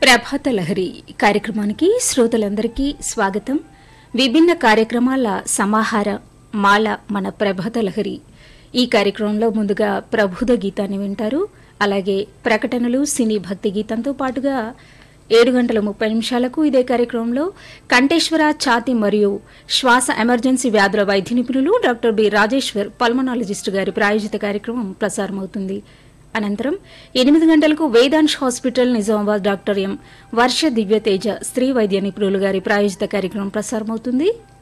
ప్రభాత లహరి కార్యక్రమానికి శ్రోతలందరికీ స్వాగతం విభిన్న కార్యక్రమాల సమాహార మాల మన ప్రభాత లహరి ఈ కార్యక్రమంలో ముందుగా ప్రబుధ గీతాన్ని వింటారు అలాగే ప్రకటనలు సినీ భక్తి గీతంతో పాటుగా ఏడు గంటల ముప్పై నిమిషాలకు ఇదే కార్యక్రమంలో కంఠేశ్వర ఛాతి మరియు శ్వాస ఎమర్జెన్సీ వ్యాధుల వైద్య నిపుణులు డాక్టర్ బి రాజేశ్వర్ పల్మనాలజిస్ట్ గారి ప్రాయోజిత కార్యక్రమం ప్రసారమవుతుంది అనంతరం ఎనిమిది గంటలకు Vedansh hospital Nizamabad doctor M Varsha Divyateja స్త్రీ వైద్య నిపుణులు గారి ప్రాయోజిత కార్యక్రమం ప్రసారమవుతుంది